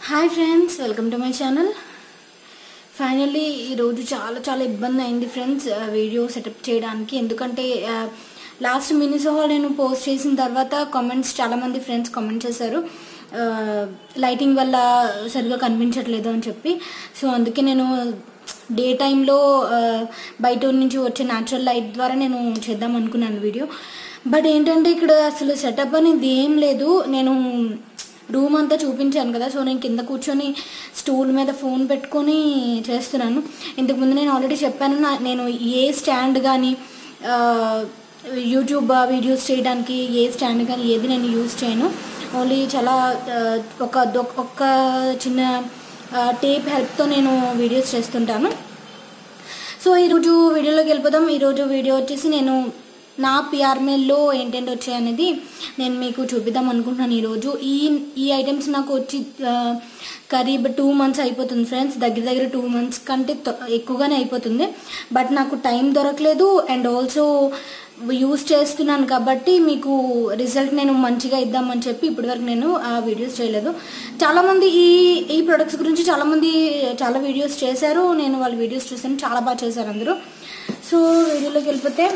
hi friends welcome to my channel finally ఈరోజు చాలా చాలా ఇబ్బంది అయింది ఫ్రెండ్స్ వీడియో సెటప్ చేయడానికి ఎందుకంటే లాస్ట్ మినిస్ హాల్ నేను పోస్ట్ చేసిన తర్వాత కామెంట్స్ చాలామంది ఫ్రెండ్స్ కామెంట్ చేశారు లైటింగ్ వల్ల సరిగా కనిపించట్లేదు అని చెప్పి సో అందుకే నేను డే టైంలో బయట నుంచి వచ్చే న్యాచురల్ లైట్ ద్వారా నేను చేద్దాం అనుకున్నాను వీడియో బట్ ఏంటంటే ఇక్కడ అసలు సెటప్ అనేది ఏం లేదు నేను రూమ్ అంతా చూపించాను కదా సో నేను కింద కూర్చొని స్టూల్ మీద ఫోన్ పెట్టుకొని చేస్తున్నాను ఇంతకుముందు నేను ఆల్రెడీ చెప్పాను నా నేను ఏ స్టాండ్ కానీ యూట్యూబ్ వీడియోస్ చేయడానికి ఏ స్టాండ్ కానీ ఏది నేను యూజ్ చేయను ఓన్లీ చాలా ఆ, ఒక ఒక్క చిన్న టేప్ హెల్ప్తో నేను వీడియోస్ చేస్తుంటాను సో ఈరోజు వీడియోలోకి వెళ్ళిపోదాం ఈరోజు వీడియో వచ్చేసి నేను నా పిఆర్ మెయిల్లో ఏంటంటే వచ్చాయనేది నేను మీకు చూపిద్దాం అనుకుంటున్నాను ఈరోజు ఈ ఈ ఐటమ్స్ నాకు వచ్చి ఆ, కరీబ్ టూ మంత్స్ అయిపోతుంది ఫ్రెండ్స్ దగ్గర దగ్గర టూ మంత్స్ కంటే తొ- ఎక్కువగానే అయిపోతుంది బట్ నాకు టైం దొరకలేదు అండ్ ఆల్సో యూస్ చేస్తున్నాను కాబట్టి మీకు రిజల్ట్ నేను మంచిగా ఇద్దామని చెప్పి ఇప్పటివరకు నేను ఆ వీడియోస్ చేయలేదు చాలామంది ఈ ఈ ప్రొడక్ట్స్ గురించి చాలామంది చాలా వీడియోస్ చేశారు నేను వాళ్ళ వీడియోస్ చూసాను చాలా బాగా చేశారు అందరూ సో వీడియోలోకి వెళ్ళిపోతే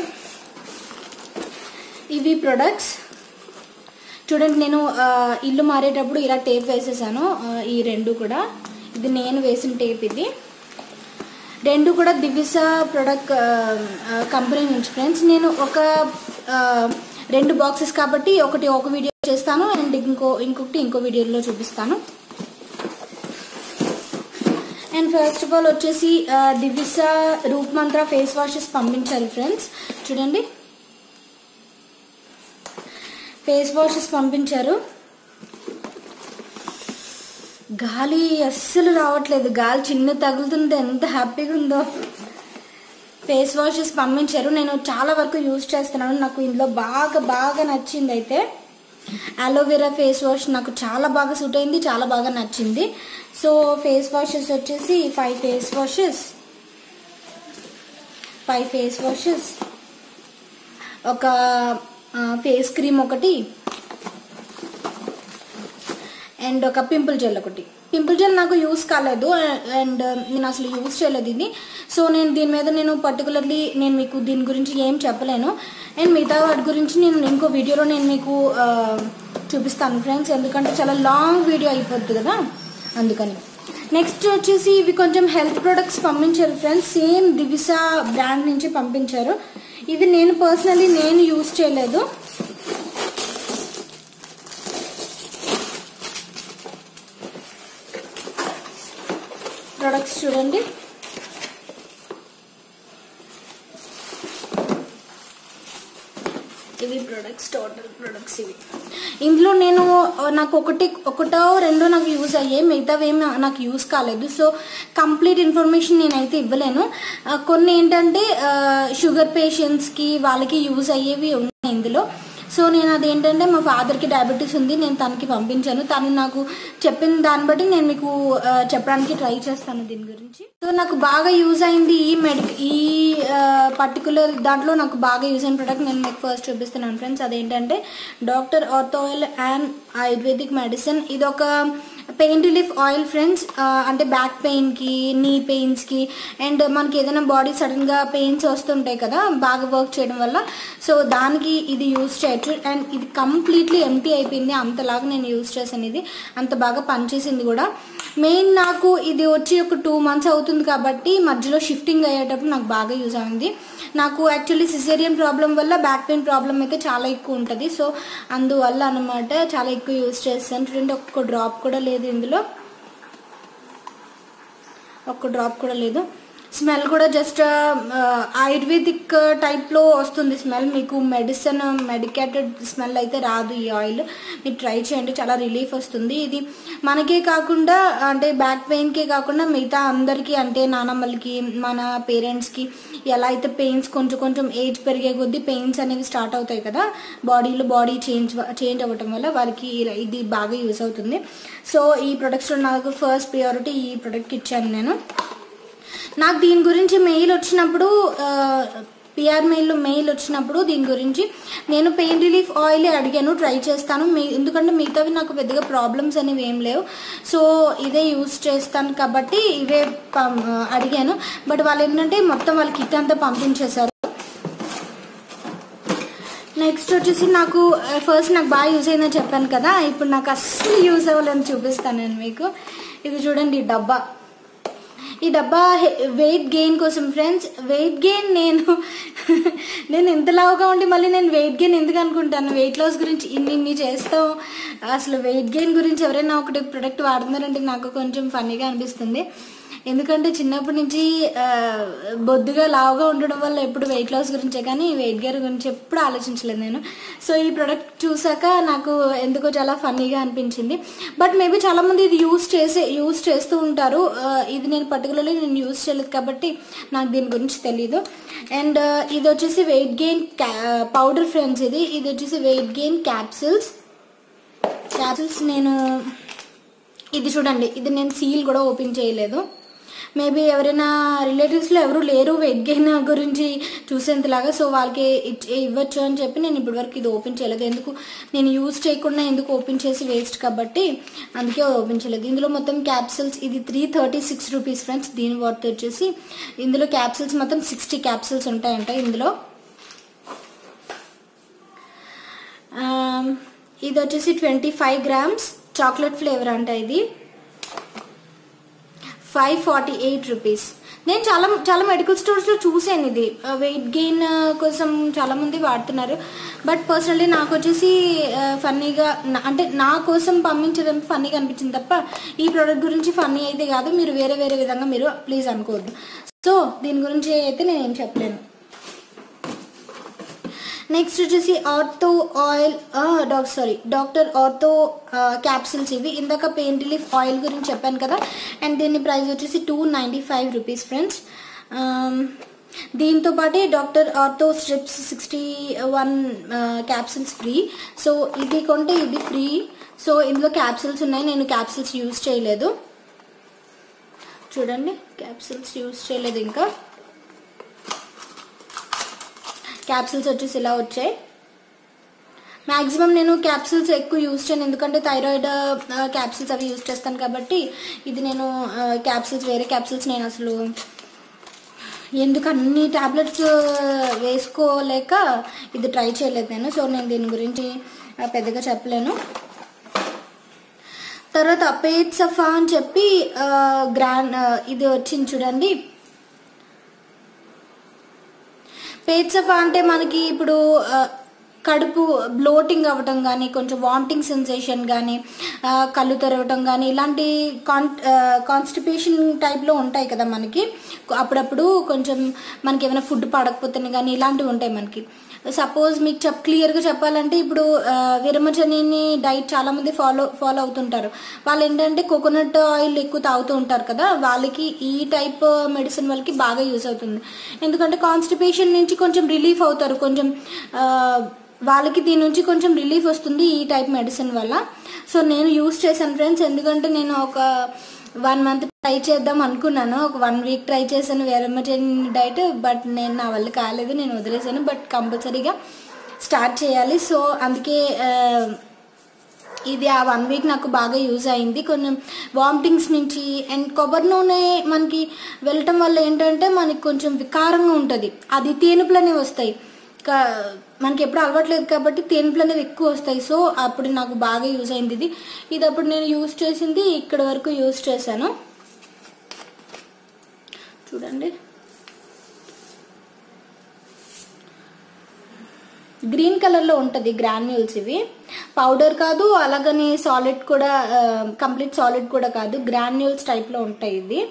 ఇవి ప్రొడక్ట్స్ చూడండి నేను ఆ, ఇల్లు మారేటప్పుడు ఇలా టేప్ వేసేసాను ఆ, ఈ రెండు కూడా ఇది నేను వేసిన టేప్ ఇది రెండు కూడా దివ్యసా ప్రొడక్ట్ కంపెనీ నుంచి ఫ్రెండ్స్ నేను ఒక ఆ, రెండు బాక్సెస్ కాబట్టి ఒకటి ఒక వీడియో చేస్తాను అండ్ ఇంకో ఇంకొకటి ఇంకో వీడియోలో చూపిస్తాను అండ్ ఫస్ట్ ఆఫ్ ఆల్ వచ్చేసి ఆ, దివ్యసా రూప్ మంత్ర ఫేస్ వాషెస్ పంపించారు ఫ్రెండ్స్ చూడండి ఫేస్ వాషెస్ పంపించారు గాలి అస్సలు రావట్లేదు గాలి చిన్న తగులుతుంది ఎంత హ్యాపీగా ఉందో ఫేస్ వాషెస్ పంపించారు నేను చాలా వరకు యూజ్ చేస్తున్నాను నాకు ఇందులో బాగా బాగా నచ్చింది అయితే అలోవెరా ఫేస్ వాష్ నాకు చాలా బాగా సూట్ అయింది చాలా బాగా నచ్చింది సో ఫేస్ వాషెస్ వచ్చేసి five face washes five face washes ఒక ఫేస్ క్రీమ్ ఒకటి అండ్ ఒక పింపుల్ జెల్ ఒకటి పింపుల్ జెల్ నాకు యూస్ కాలేదు అండ్ నేను అసలు యూస్ చేయలేదు ఇది సో నేను దీని మీద నేను పర్టికులర్లీ నేను మీకు దీని గురించి ఏం చెప్పలేను అండ్ మిగతా వాటి గురించి నేను ఇంకో వీడియోలో నేను మీకు ఆ, చూపిస్తాను ఫ్రెండ్స్ ఎందుకంటే చాలా లాంగ్ వీడియో అయిపోద్ది కదా అందుకని నెక్స్ట్ వచ్చేసి ఇవి కొంచెం హెల్త్ ప్రొడక్ట్స్ పంపించారు ఫ్రెండ్స్ సేమ్ దివిసా బ్రాండ్ నుంచి పంపించారు ఇవి నేను పర్సనలీ నేను యూస్ చేయలేదు ప్రొడక్ట్స్ చూడండి ఇవి ప్రొడక్ట్స్ టోటల్ ప్రొడక్ట్స్ ఇవి ఇందులో నేను ఆ, నాకు ఒకటి ఒకటో రెండో నాకు యూజ్ అయ్యాయి మిగతావి ఏమి నాకు యూజ్ కాలేదు సో కంప్లీట్ ఇన్ఫర్మేషన్ నేనైతే ఇవ్వలేను ఆ, కొన్ని ఏంటంటే షుగర్ పేషెంట్స్కి వాళ్ళకి యూజ్ అయ్యేవి ఉన్నాయి ఇందులో సో నేను అదేంటంటే మా ఫాదర్కి డయాబెటీస్ ఉంది నేను తనకి పంపించాను తను నాకు చెప్పిన దాన్ని బట్టి నేను మీకు ఆ, చెప్పడానికి ట్రై చేస్తాను దీని గురించి సో నాకు బాగా యూజ్ అయింది ఈ మెడిక్ ఈ పర్టికులర్ దాంట్లో నాకు బాగా యూజ్ అయిన ప్రోడక్ట్ నేను మీకు ఫస్ట్ చూపిస్తున్నాను ఫ్రెండ్స్ అదేంటంటే doctor ortho oil and ayurvedic medicine ఇది ఒక పెయిన్ రిలీఫ్ ఆయిల్ ఫ్రెండ్స్ అంటే బ్యాక్ పెయిన్కి నీ పెయిన్స్కి అండ్ మనకి ఏదైనా బాడీ సడన్గా పెయిన్స్ వస్తుంటాయి కదా బాగా వర్క్ చేయడం వల్ల సో దానికి ఇది యూస్ చేయొచ్చు అండ్ ఇది కంప్లీట్లీ ఎంటీ అయిపోయింది అంతలాగా నేను యూస్ చేశాను ఇది అంత బాగా పనిచేసింది కూడా మెయిన్ నాకు ఇది వచ్చి ఒక టూ మంత్స్ అవుతుంది కాబట్టి మధ్యలో షిఫ్టింగ్ అయ్యేటప్పుడు నాకు బాగా యూజ్ అయింది నాకు యాక్చువల్లీ సిజేరియన్ ప్రాబ్లం వల్ల బ్యాక్ పెయిన్ ప్రాబ్లం అయితే చాలా ఎక్కువ ఉంటుంది సో అందువల్ల అనమాట చాలా ఎక్కువ యూజ్ చేస్తాను చూడండి ఒక్క డ్రాప్ కూడా లేదు ఇందులో ఒక్క డ్రాప్ కూడా లేదు స్మెల్ కూడా జస్ట్ ఆయుర్వేదిక్ టైప్లో వస్తుంది స్మెల్ మీకు మెడిసిన్ మెడికేటెడ్ స్మెల్ అయితే రాదు ఈ ఆయిల్ మీరు ట్రై చేయండి చాలా రిలీఫ్ వస్తుంది ఇది మనకే కాకుండా అంటే బ్యాక్ పెయిన్కే కాకుండా మిగతా అందరికీ అంటే నానమ్మలకి మన పేరెంట్స్కి ఎలా అయితే పెయిన్స్ కొంచెం కొంచెం ఏజ్ పెరిగే కొద్దీ పెయిన్స్ అనేవి స్టార్ట్ అవుతాయి కదా బాడీలో బాడీ చేంజ్ చేంజ్ అవ్వటం వల్ల వాళ్ళకి ఇలా- ఇది బాగా యూస్ అవుతుంది సో ఈ ప్రొడక్ట్స్లో నాకు ఫస్ట్ ప్రియారిటీ ఈ ప్రొడక్ట్కి ఇచ్చాను నేను నాకు దీని గురించి మెయిల్ వచ్చినప్పుడు పిఆర్ మెయిల్లో మెయిల్ వచ్చినప్పుడు దీని గురించి నేను పెయిన్ రిలీఫ్ ఆయిల్ అడిగాను ట్రై చేస్తాను మీ ఎందుకంటే మిగతావి నాకు పెద్దగా ప్రాబ్లమ్స్ అనేవి ఏం లేవు సో ఇదే యూస్ చేస్తాను కాబట్టి ఇవే పం- అడిగాను బట్ వాళ్ళు ఏంటంటే మొత్తం వాళ్ళ కిట్ అంతా పంపించేశారు నెక్స్ట్ వచ్చేసి నాకు ఫస్ట్ నాకు బాగా యూజ్ అయిందని చెప్పాను కదా ఇప్పుడు నాకు అస్సలు యూజ్ అవ్వాలని చూపిస్తాను నేను మీకు ఇది చూడండి ఈ డబ్బా ఈ డబ్బా వెయిట్ గెయిన్ కోసం ఫ్రెండ్స్ వెయిట్ గెయిన్ నేను నేను ఇంత లావుగా ఉండి మళ్ళీ నేను వెయిట్ గెయిన్ ఎందుకు అనుకుంటాను వెయిట్ లాస్ గురించి ఇన్ని ఇన్ని చేస్తాం అసలు వెయిట్ గెయిన్ గురించి ఎవరైనా ఒకటి ప్రొడక్ట్ వాడుతున్నారంటే నాకు కొంచెం ఫన్నీగా అనిపిస్తుంది ఎందుకంటే చిన్నప్పటి నుంచి ఆ, బొద్దుగా లావుగా ఉండడం వల్ల ఎప్పుడు వెయిట్ లాస్ గురించే కానీ వెయిట్ గెయిన్ గురించి ఎప్పుడు ఆలోచించలేదు నేను సో ఈ ప్రోడక్ట్ చూసాక నాకు ఎందుకో చాలా ఫన్నీగా అనిపించింది బట్ మేబీ చాలా మంది ఇది యూస్ చేసే యూస్ చేస్తూ ఉంటారు ఆ, ఇది నేను పర్టికులర్లీ నేను యూస్ చేయలేదు కాబట్టి నాకు దీని గురించి తెలీదు అండ్ ఇది వచ్చేసి వెయిట్ గెయిన్ పౌడర్ ఫ్రెండ్స్ ఇది ఇది వచ్చేసి వెయిట్ గెయిన్ క్యాప్సిల్స్ క్యాప్సిల్స్ నేను ఇది చూడండి ఇది నేను సీల్ కూడా ఓపెన్ చేయలేదు మేబీ ఎవరైనా రిలేటివ్స్లో ఎవరు లేరు వెయిట్ గెయిన్ గురించి చూసేంతలాగా సో వాళ్ళకి ఇచ్- ఇవ్వచ్చు అని చెప్పి నేను ఇప్పటి వరకు ఇది ఓపెన్ చేయలేదు ఎందుకు నేను యూజ్ చేయకుండా ఎందుకు ఓపెన్ చేసి వేస్ట్ కాబట్టి అందుకే ఓపెన్ చేయలేదు ఇందులో మొత్తం క్యాప్సిల్స్ ఇది three thirty six rupees friends దీని వర్త్ వచ్చేసి ఇందులో క్యాప్సిల్స్ మొత్తం సిక్స్టీ క్యాప్సిల్స్ ఉంటాయంట ఇందులో ఆమ్, ఇది వచ్చేసి twenty five grams chocolate flavour అంట ఇది ఫైవ్ ఫార్టీ ఎయిట్ రూపీస్ నేను చాలా చాలా మెడికల్ స్టోర్స్లో చూసాను ఇది వెయిట్ గెయిన్ కోసం చాలా మంది వాడుతున్నారు బట్ పర్సనల్లీ నాకు వచ్చేసి ఫన్నీగా అంటే నా కోసం పంపించడం ఫన్నీగా అనిపించింది తప్ప ఈ ప్రోడక్ట్ గురించి ఫన్నీ అయితే కాదు మీరు వేరే వేరే విధంగా మీరు ప్లీజ్ అనుకోవద్దు సో దీని గురించి అయితే నేను ఏం చెప్పలేను నెక్స్ట్ వచ్చేసి ortho oil doc sorry doctor ortho capsules ఇవి ఇందాక పెయిన్ రిలీఫ్ ఆయిల్ గురించి చెప్పాను కదా అండ్ దీని ప్రైస్ వచ్చేసి two ninety five rupees friends దీంతో పాటే doctor ortho strips sixty one capsules free so ఇది కొంటే ఇది ఫ్రీ సో ఇందులో క్యాప్సిల్స్ ఉన్నాయి నేను క్యాప్సిల్స్ యూజ్ చేయలేదు చూడండి క్యాప్సిల్స్ యూజ్ చేయలేదు ఇంకా క్యాప్సిల్స్ వచ్చేసి ఇలా వచ్చాయి మ్యాక్సిమం నేను క్యాప్సిల్స్ ఎక్కువ యూజ్ చేయను ఎందుకంటే థైరాయిడ్ క్యాప్సిల్స్ అవి యూజ్ చేస్తాను కాబట్టి ఇది నేను క్యాప్సిల్స్ వేరే క్యాప్సిల్స్ నేను అసలు ఎందుకు అన్ని టాబ్లెట్స్ వేసుకోలేక ఇది ట్రై చేయలేదు నేను సో నేను దీని గురించి ఆ, పెద్దగా చెప్పలేను తర్వాత పేట్ సఫా అని చెప్పి గ్రాండ్ ఇది వచ్చింది చూడండి పేట్ సఫా అంటే మనకి ఇప్పుడు ఆ, కడుపు బ్లోటింగ్ అవ్వటం కానీ కొంచెం వామిటింగ్ సెన్సేషన్ కానీ ఆ, కళ్ళు తెరవటం కానీ ఇలాంటి కాన్ కాన్స్టిపేషన్ టైప్లో ఉంటాయి కదా మనకి అప్పుడప్పుడు కొంచెం మనకి ఏమైనా ఫుడ్ పడకపోతేనే కానీ ఇలాంటివి ఉంటాయి మనకి సపోజ్ మీకు చెప్ క్లియర్గా చెప్పాలంటే ఇప్పుడు ఆ, విరమచనిని డైట్ చాలా మంది ఫాలో ఫాలో అవుతుంటారు వాళ్ళు ఏంటంటే కోకోనట్ ఆయిల్ ఎక్కువ తాగుతూ ఉంటారు కదా వాళ్ళకి ఈ టైప్ మెడిసిన్ వాళ్ళకి బాగా యూజ్ అవుతుంది ఎందుకంటే కాన్స్టిపేషన్ నుంచి కొంచెం రిలీఫ్ అవుతారు కొంచెం ఆ, వాళ్ళకి దీని నుంచి కొంచెం రిలీఫ్ వస్తుంది ఈ టైప్ మెడిసిన్ వల్ల సో నేను యూస్ చేశాను ఫ్రెండ్స్ ఎందుకంటే నేను ఒక వన్ మంత్ ట్రై చేద్దాం అనుకున్నాను ఒక వన్ వీక్ ట్రై చేశాను వేరమటైన్ డైట్ బట్ నేను నా వల్ల కాలేదు నేను వదిలేసాను బట్ కంపల్సరీగా స్టార్ట్ చేయాలి సో అందుకే ఆ, ఇది ఆ వన్ వీక్ నాకు బాగా యూజ్ అయింది కొంచెం వామిటింగ్స్ నుంచి అండ్ కొబ్బరి నూనె మనకి వెళ్ళటం వల్ల ఏంటంటే మనకి కొంచెం వికారంగా ఉంటుంది అది తేనుపులు అనేవి వస్తాయి కా- మనకి ఎప్పుడు అలవాట్లేదు కాబట్టి తేనుపులు అనేవి ఎక్కువ వస్తాయి సో అప్పుడు నాకు బాగా యూజ్ అయింది ఇది ఇది అప్పుడు నేను యూజ్ చేసింది ఇక్కడ వరకు యూజ్ చేశాను చూడండి గ్రీన్ కలర్లో ఉంటుంది గ్రాన్యూల్స్ ఇవి పౌడర్ కాదు అలాగని సాలిడ్ కూడా కంప్లీట్ సాలిడ్ కూడా కాదు గ్రాన్యూల్స్ టైప్లో ఉంటాయి ఇది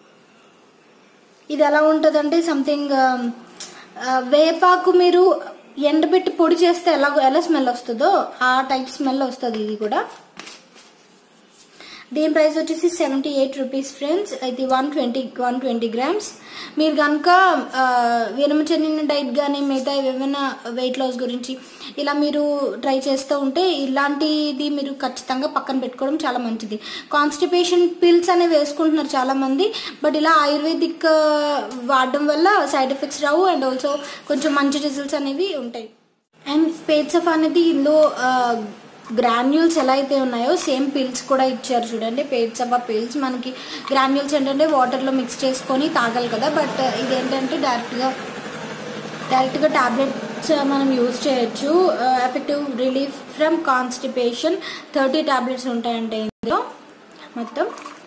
ఇది ఎలా ఉంటుందంటే సంథింగ్ వేపాకు మీరు ఎండబెట్టి పొడి చేస్తే ఎలా ఎలా స్మెల్ వస్తుందో ఆ టైప్ స్మెల్ వస్తుంది ఇది కూడా దీని ప్రైస్ వచ్చేసి సెవెంటీ ఎయిట్ రూపీస్ ఫ్రెండ్స్ ఇది one twenty one twenty grams మీరు కనుక వినమ చెందిన డైట్ కానీ మిగతా ఏమైనా వెయిట్ లాస్ గురించి ఇలా మీరు ట్రై చేస్తూ ఉంటే ఇలాంటిది మీరు ఖచ్చితంగా పక్కన పెట్టుకోవడం చాలా మంచిది కాన్స్టిపేషన్ పిల్స్ అనేవి వేసుకుంటున్నారు చాలా మంది బట్ ఇలా ఆయుర్వేదిక్ ఆ, వాడడం వల్ల సైడ్ ఎఫెక్ట్స్ రావు అండ్ ఆల్సో కొంచెం మంచి రిజల్ట్స్ అనేవి ఉంటాయి అండ్ పేట్సఫ్ అనేది ఇందులో గ్రాన్యూల్స్ ఎలా అయితే ఉన్నాయో సేమ్ పిల్స్ కూడా ఇచ్చారు చూడండి పేట్సఫా పిల్స్ మనకి గ్రాన్యూల్స్ ఏంటంటే వాటర్లో మిక్స్ చేసుకొని తాగాలి కదా బట్ ఇదేంటంటే డైరెక్ట్గా డైరెక్ట్గా టాబ్లెట్స్ మనం యూజ్ చేయొచ్చు effective relief from constipation thirty tablets ఉంటాయంటే ఇందులో మొత్తం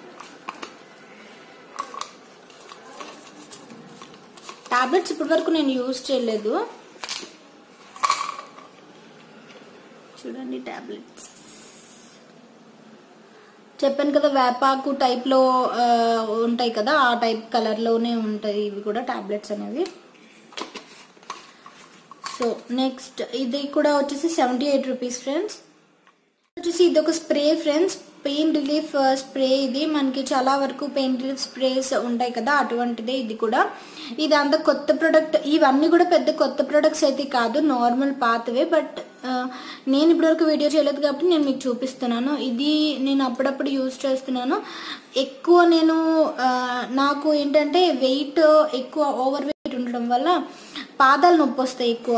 టాబ్లెట్స్ ఇప్పటి వరకు నేను యూజ్ చేయలేదు చూడండి టాబ్లెట్స్ చెప్పాను కదా వేపాకు టైప్లో ఆ, ఉంటాయి కదా ఆ టైప్ కలర్లోనే ఉంటాయి ఇవి కూడా టాబ్లెట్స్ అనేవి సో నెక్స్ట్ ఇది కూడా వచ్చేసి సెవెంటీ ఎయిట్ రూపీస్ ఫ్రెండ్స్ వచ్చేసి ఇది ఒక spray friends pain relief spray ఇది మనకి చాలా వరకు పెయిన్ రిలీఫ్ స్ప్రేస్ ఉంటాయి కదా అటువంటిదే ఇది కూడా ఇది అంత కొత్త ప్రొడక్ట్ ఇవన్నీ కూడా పెద్ద కొత్త ప్రొడక్ట్స్ అయితే కాదు నార్మల్ పాతవే బట్ నేను ఇప్పటివరకు వీడియో చేయలేదు కాబట్టి నేను మీకు చూపిస్తున్నాను ఇది నేను అప్పుడప్పుడు యూజ్ చేస్తున్నాను ఎక్కువ నేను ఆ, నాకు ఏంటంటే వెయిట్ ఎక్కువ ఓవర్ వెయిట్ ఉండడం వల్ల పాదాలు నొప్పి వస్తాయి ఎక్కువ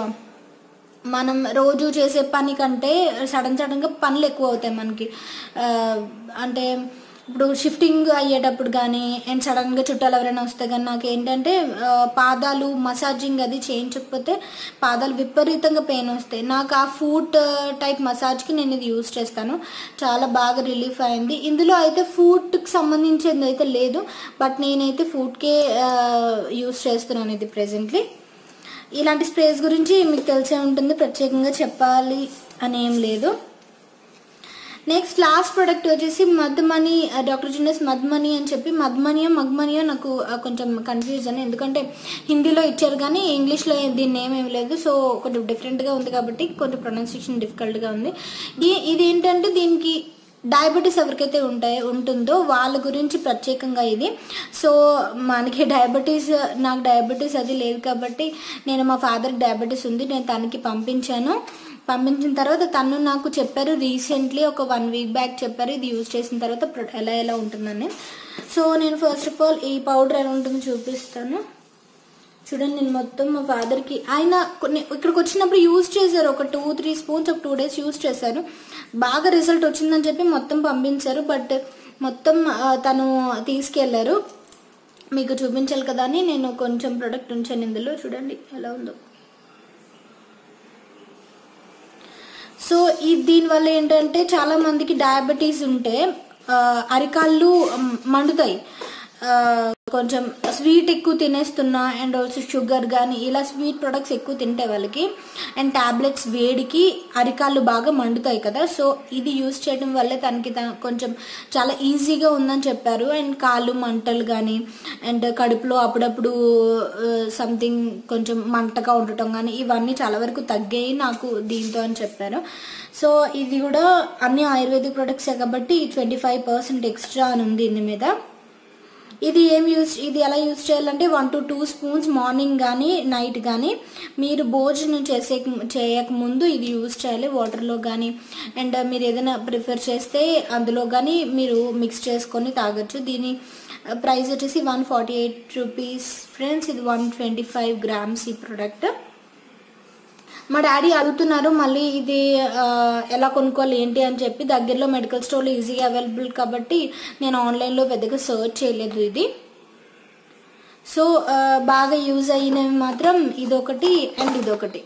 మనం రోజు చేసే పని కంటే సడన్ సడన్గా పనులు ఎక్కువ అవుతాయి మనకి ఆ, అంటే ఇప్పుడు షిఫ్టింగ్ అయ్యేటప్పుడు కానీ అండ్ సడన్గా చుట్టాలు ఎవరైనా వస్తే కానీ నాకు ఏంటంటే ఆ, పాదాలు మసాజింగ్ అది చేయించకపోతే పాదాలు విపరీతంగా పెయిన్ వస్తాయి నాకు ఆ ఫుట్ టైప్ మసాజ్కి నేను ఇది యూజ్ చేస్తాను చాలా బాగా రిలీఫ్ అయింది ఇందులో అయితే ఫుట్కి సంబంధించింది అయితే లేదు బట్ నేనైతే ఫుడ్కే యూజ్ చేస్తున్నాను ఇది ప్రెసెంట్లీ ఇలాంటి స్ప్రేస్ గురించి మీకు తెలిసే ఉంటుంది ప్రత్యేకంగా చెప్పాలి అని ఏం లేదు నెక్స్ట్ లాస్ట్ ప్రోడక్ట్ వచ్చేసి మధ్మని డాక్టర్ జునస్ మధ్మని అని చెప్పి మధ్మనియో మగ్మనియో నాకు ఆ, కొంచెం కన్ఫ్యూజన్ ఎందుకంటే హిందీలో ఇచ్చారు కానీ ఇంగ్లీష్లో దీన్ని ఏమేమి లేదు సో కొంచెం డిఫరెంట్గా ఉంది కాబట్టి కొంచెం ప్రొనౌన్సియేషన్ డిఫికల్ట్గా ఉంది ఈ- ఇది ఏంటంటే దీనికి డయాబెటీస్ ఎవరికైతే ఉంటాయో ఉంటుందో వాళ్ళ గురించి ప్రత్యేకంగా ఇది సో మనకి డయాబెటీస్ నాకు డయాబెటీస్ అది లేదు కాబట్టి నేను మా ఫాదర్కి డయాబెటీస్ ఉంది నేను తనకి పంపించాను పంపించిన తర్వాత తను నాకు చెప్పారు రీసెంట్లీ ఒక వన్ వీక్ బ్యాక్ చెప్పారు ఇది యూజ్ చేసిన తర్వాత ప్రొ- ఎలా ఎలా ఉంటుందని సో నేను ఫస్ట్ ఆఫ్ ఆల్ ఈ పౌడర్ ఎలా ఉంటుందో చూపిస్తాను చూడండి నేను మొత్తం మా ఫాదర్కి ఆయన కొన్ని ఇక్కడికి వచ్చినప్పుడు యూజ్ చేశారు ఒక టూ త్రీ స్పూన్స్ ఒక టూ డేస్ యూజ్ చేశారు బాగా రిజల్ట్ వచ్చిందని చెప్పి మొత్తం పంపించారు బట్ మొత్తం ఆ, తను తీసుకెళ్లారు మీకు చూపించాలి కదా అని నేను కొంచెం ప్రొడక్ట్ ఉంచాను ఇందులో చూడండి ఎలా ఉందో సో ఈ దీనివల్ల ఏంటంటే చాలా మందికి డయాబెటీస్ ఉంటే ఆ, అరికాళ్ళు మ్, మండుతాయి ఆ, కొంచెం స్వీట్ ఎక్కువ తినేస్తున్నా అండ్ ఆల్సో షుగర్ కానీ ఇలా స్వీట్ ప్రొడక్ట్స్ ఎక్కువ తింటే వాళ్ళకి అండ్ టాబ్లెట్స్ వేడికి అరికాళ్ళు బాగా మండుతాయి కదా సో ఇది యూస్ చేయడం వల్లే తనకి త- కొంచెం చాలా ఈజీగా ఉందని చెప్పారు అండ్ కాళ్ళు మంటలు కానీ అండ్ కడుపులో అప్పుడప్పుడు సంథింగ్ కొంచెం మంటగా ఉండటం కానీ ఇవన్నీ చాలా వరకు తగ్గాయి నాకు దీంతో అని చెప్పారు సో ఇది కూడా అన్ని ఆయుర్వేదిక్ ప్రొడక్ట్సే కాబట్టి ట్వంటీ ఫైవ్ పర్సెంట్ ఎక్స్ట్రా అని ఉంది దీని మీద ఇది ఏం యూస్ ఇది ఎలా యూస్ చేయాలంటే one to two spoons morning కానీ నైట్ కానీ మీరు భోజనం చేసే చేయక ముందు ఇది యూస్ చేయాలి వాటర్లో కానీ అండ్ మీరు ఏదైనా ప్రిఫర్ చేస్తే అందులో కానీ మీరు మిక్స్ చేసుకొని తాగొచ్చు దీని ప్రైస్ వచ్చేసి one forty eight rupees friends ఇది వన్ ట్వంటీ ఫైవ్ గ్రామ్స్ ఈ ప్రోడక్ట్ మా డాడీ అడుగుతున్నారు మళ్ళీ ఇది ఆ, ఎలా కొనుక్కోవాలి ఏంటి అని చెప్పి దగ్గరలో మెడికల్ స్టోర్లో ఈజీగా అవైలబుల్ కాబట్టి నేను ఆన్లైన్లో పెద్దగా సర్చ్ చేయలేదు ఇది సో ఆ, బాగా యూజ్ అయినవి మాత్రం ఇదొకటి అండ్ ఇదొకటి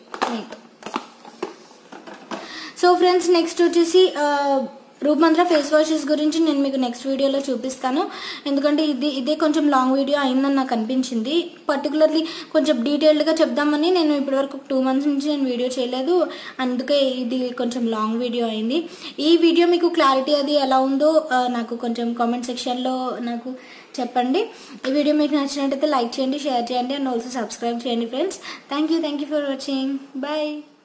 సో ఫ్రెండ్స్ నెక్స్ట్ వచ్చేసి ఆ, రూపమంత్ర ఫేస్ వాషెస్ గురించి నేను మీకు నెక్స్ట్ వీడియోలో చూపిస్తాను ఎందుకంటే ఇది ఇదే కొంచెం లాంగ్ వీడియో అయిందని నాకు అనిపించింది పర్టికులర్లీ కొంచెం డీటెయిల్డ్గా చెప్దామని నేను ఇప్పటివరకు టూ మంత్స్ నుంచి నేను వీడియో చేయలేదు అందుకే ఇది కొంచెం లాంగ్ వీడియో అయింది ఈ వీడియో మీకు క్లారిటీ అది ఎలా ఉందో ఆ, నాకు కొంచెం కామెంట్ సెక్షన్లో నాకు చెప్పండి ఈ వీడియో మీకు నచ్చినట్టయితే లైక్ చేయండి షేర్ చేయండి అండ్ ఆల్సో సబ్స్క్రైబ్ చేయండి friends thank you thank you for watching bye